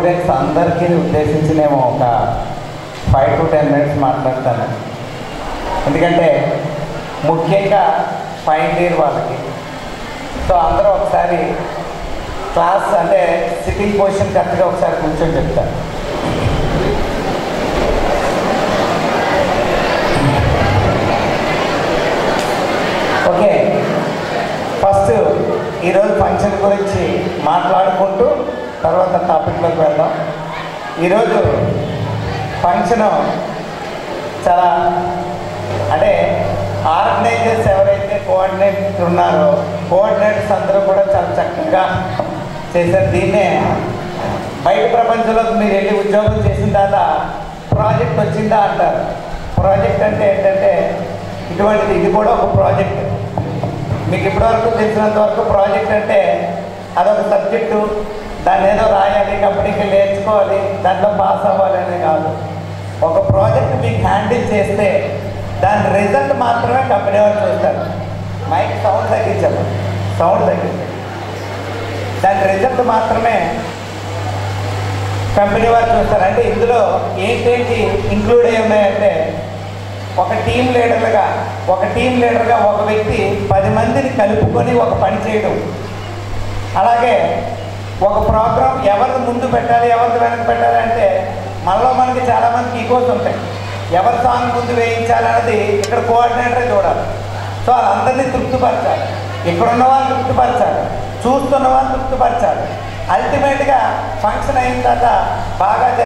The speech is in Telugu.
స్టూడెంట్స్ అందరికీ ఉద్దేశించి నేను ఒక ఫైవ్ టు టెన్ మినిట్స్ మాట్లాడతాను ఎందుకంటే ముఖ్యంగా ఫైనల్ ఇయర్ వాళ్ళకి సో అందరూ ఒకసారి క్లాస్ అంటే సిట్టింగ్ పొజిషన్ కరెక్ట్గా ఒకసారి కూర్చొని చెప్తాను ఓకే ఫస్ట్ ఈరోజు ఫంక్షన్ గురించి మాట్లాడుకుంటూ తర్వాత టాపిక్లోకి వెళ్దాం ఈరోజు ఫంక్షన్ చాలా అంటే ఆర్గనైజర్స్ ఎవరైతే కోఆర్డినేటర్ ఉన్నారో కోఆర్డినేటర్స్ అందరూ కూడా చాలా చక్కగా చేశారు దీన్నే బయట ప్రపంచంలోకి మీరు వెళ్ళి ఉద్యోగం చేసిన తర్వాత ప్రాజెక్ట్ వచ్చిందా అంటారు ప్రాజెక్ట్ అంటే ఏంటంటే ఇటువంటిది ఇది కూడా ఒక ప్రాజెక్ట్ మీకు ఇప్పటివరకు తెలిసినంత వరకు ప్రాజెక్ట్ అంటే అదొక సబ్జెక్టు దాన్ని ఏదో రాయాలి కంపెనీకి నేర్చుకోవాలి దాంట్లో పాస్ అవ్వాలి అనేది కాదు ఒక ప్రాజెక్ట్ మీకు హ్యాండిల్ చేస్తే దాని రిజల్ట్ మాత్రమే కంపెనీ వాళ్ళు చూస్తారు మైక్ సౌండ్ తగ్గించాము సౌండ్ తగ్గించాము దాని రిజల్ట్ మాత్రమే కంపెనీ వారు చూస్తారు అంటే ఇందులో ఏంటేంటి ఇంక్లూడ్ అయి ఉన్నాయంటే ఒక టీం లీడర్గా ఒక టీం లీడర్గా ఒక వ్యక్తి పది మందిని కలుపుకొని ఒక పని చేయడం అలాగే ఒక ప్రోగ్రామ్ ఎవరిని ముందు పెట్టాలి ఎవరిని వెనక పెట్టాలి అంటే మనలో మనకి చాలామందికి ఈగోస్ ఉంటాయి ఎవరి సాంగ్ ముందు వేయించాలన్నది ఇక్కడ కోఆర్డినేటరే చూడాలి సో వాళ్ళందరినీ తృప్తిపరచాలి ఇక్కడ ఉన్న వాళ్ళని తృప్తిపరచాలి చూస్తున్న వాళ్ళని తృప్తిపరచాలి అల్టిమేట్గా ఫంక్షన్ అయిన తర్వాత బాగా